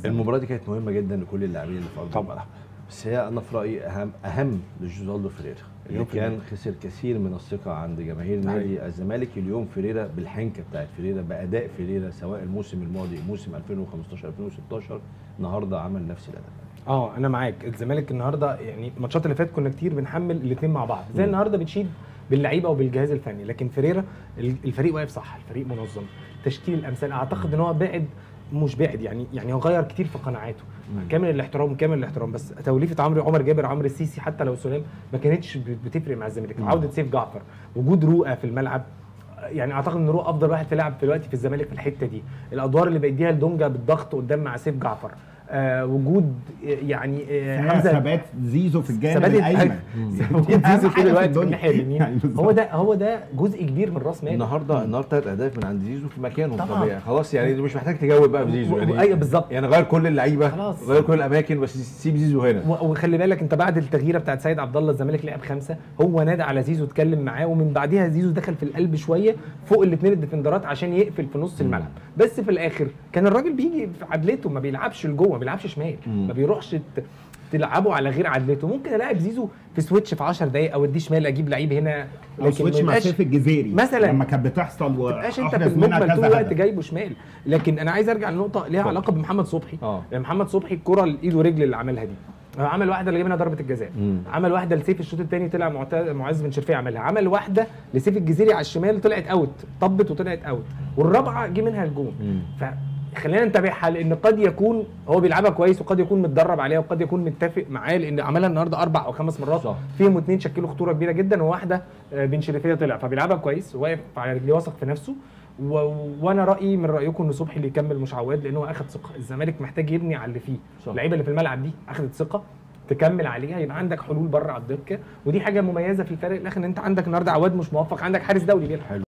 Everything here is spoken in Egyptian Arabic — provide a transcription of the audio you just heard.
الزمالك المباراه دي كانت مهمه جدا لكل اللاعبين اللي في ارض طبعاً. الملعب بس هي انا في رايي اهم اهم لجوزالدو فيريرا اللي اليوم كان خسر كثير من الثقه عند جماهير نادي الزمالك اليوم فيريرا بالحنكه بتاعت فيريرا باداء فيريرا سواء الموسم الماضي موسم 2015 2016 النهارده عمل نفس الاداء اه انا معاك الزمالك النهارده يعني الماتشات اللي فاتت كنا كتير بنحمل الاثنين مع بعض زي مم. النهارده بتشيد باللعيبه وبالجهاز الفني لكن فيريرا ال- الفريق واقف صح الفريق منظم تشكيل الامثال اعتقد ان هو بعد مش بعد يعني يعني هو غير كتير في قناعاته مم. كامل الاحترام كامل الاحترام بس توليفه عمرو عمر جابر عمرو السيسي حتى لو سلام ما كانتش بت- بتفرق مع الزمالك مم. عوده سيف جعفر وجود رؤى في الملعب يعني اعتقد ان رؤى افضل واحد في لعب في الوقت في الزمالك في الحته دي الادوار اللي بيديها لدونجا بالضغط قدام مع سيف جعفر آه وجود يعني آه فيها حمزه ثبات زيزو في الجانب ثبات الايمن وجود دي أهم زيزو حاجة طول في الوقت في الدنيا. الناحيه اليمين يعني بالظبط. هو ده هو ده جزء كبير من راس مال النهارده النهارده ثلاث اهداف من عند زيزو في مكانه طبعاً. طبيعي خلاص يعني مش محتاج تجاوب بقى في زيزو يعني ايوه بالظبط يعني غير كل اللعيبه خلاص. غير كل الاماكن بس سيب زيزو هنا و- وخلي بالك انت بعد التغييره بتاعت سيد عبد الله الزمالك لعب خمسه هو نادى على زيزو اتكلم معاه ومن بعدها زيزو دخل في القلب شويه فوق الاثنين الديفندرات عشان يقفل في نص الملعب بس في الاخر كان الراجل بيجي في عدلته ما بيلعبش لجوه ما بيلعبش شمال مم. ما بيروحش ت- تلعبه على غير عدلته ممكن الاعب زيزو في سويتش في 10 دقائق او اديه شمال اجيب لعيب هنا او سويتش مع يبقاش- سيف الجزيري مثلاً. لما كانت بتحصل ما تبقاش انت في وأحرز منها المجمل كذا طول الوقت هدف. جايبه شمال لكن انا عايز ارجع لنقطه ليها اتفضل. علاقه بمحمد صبحي اه يعني محمد صبحي الكره الايد ورجل اللي عملها دي هو عمل واحده اللي جاب منها ضربه الجزاء مم. عمل واحده لسيف الشوط الثاني طلع معت- معز بن شرفيه عملها عمل واحده لسيف الجزيري على الشمال طلعت اوت طبت وطلعت اوت والرابعه جه منها الجون مم. فخلينا نتابعها لان قد يكون هو بيلعبها كويس وقد يكون متدرب عليها وقد يكون متفق معاه لان عملها النهارده اربع او خمس مرات صح. فيهم اتنين شكلوا خطوره كبيره جدا وواحده آه، بن شريفيه طلع فبيلعبها كويس واقف على رجليه واثق في نفسه و... وانا رايي من رايكم ان صبحي اللي يكمل مش عواد لان هو اخد ثقه الزمالك محتاج يبني على اللي فيه صح. اللعيبه اللي في الملعب دي اخدت ثقه تكمل عليها يبقى عندك حلول بره على الدكه ودي حاجه مميزه في الفريق الاخر ان انت عندك النهارده عواد مش موفق عندك حارس دولي بيلعب حلو